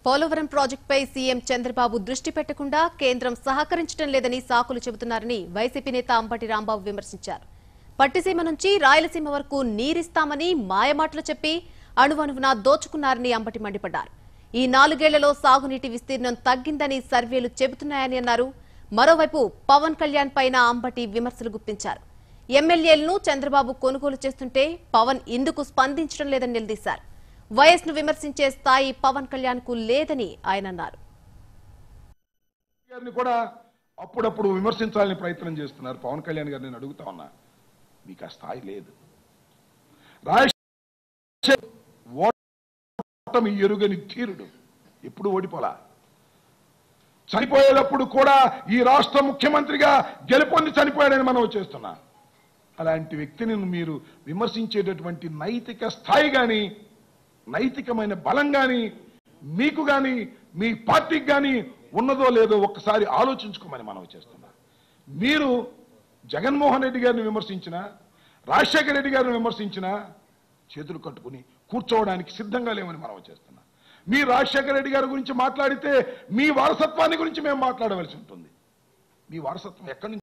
పోలవరం ప్రాజెక్టుపై సీఎం చంద్రబాబు దృష్టి పెట్టకుండా కేంద్రం సహకరించడం లేదని సాకులు చెబుతున్నారని వైసీపీ నేత అంబటి రాంబాబు విమర్శించారు పట్టిసీమ నుంచి రాయలసీమ వరకు నీరిస్తామని మాయమాటలు చెప్పి అణువణువున దోచుకున్నారని అంబటి మండిపడ్డారు ఈ నాలుగేళ్లలో సాగునీటి విస్తీర్ణం తగ్గిందని సర్వేలు చెబుతున్నాయని అన్నారు మరోవైపు పవన్ కళ్యాణ్ పైన అంబటి విమర్శలు గుప్పించారు ఎమ్మెల్యేలను చంద్రబాబు కొనుగోలు చేస్తుంటే పవన్ ఇందుకు స్పందించడం లేదని నిలదీశారు వైఎస్ ను విమర్శించే స్థాయి పవన్ కళ్యాణ్ కు లేదని ఆయన అన్నారు గారిని కూడా అప్పుడప్పుడు విమర్శించాలని ప్రయత్నం చేస్తున్నారు పవన్ కళ్యాణ్ గారిని నేను అడుగుతా ఉన్నా మీకు ఆ స్థాయి లేదు రాజశేఖర్ ఓటమి ఎరుగని తీరుడు ఎప్పుడు ఓడిపోలా చనిపోయేటప్పుడు కూడా ఈ రాష్ట్ర ముఖ్యమంత్రిగా గెలుపొంది చనిపోయాడని మనం చేస్తున్నా అలాంటి వ్యక్తిని మీరు విమర్శించేటటువంటి నైతిక స్థాయి గాని నైతికమైన బలం గాని మీకు గాని మీ పార్టీకి గాని ఉన్నదో లేదో ఒక్కసారి ఆలోచించుకోమని మనం చేస్తున్నా మీరు జగన్మోహన్ రెడ్డి గారిని విమర్శించిన రాజశేఖర రెడ్డి గారిని విమర్శించిన చేతులు కట్టుకుని కూర్చోవడానికి సిద్ధంగా లేమని మనం చేస్తున్నా మీ రాజశేఖర రెడ్డి గారి గురించి మాట్లాడితే మీ వారసత్వాన్ని గురించి మేము మాట్లాడవలసి ఉంటుంది మీ వారసత్వం ఎక్కడి నుంచి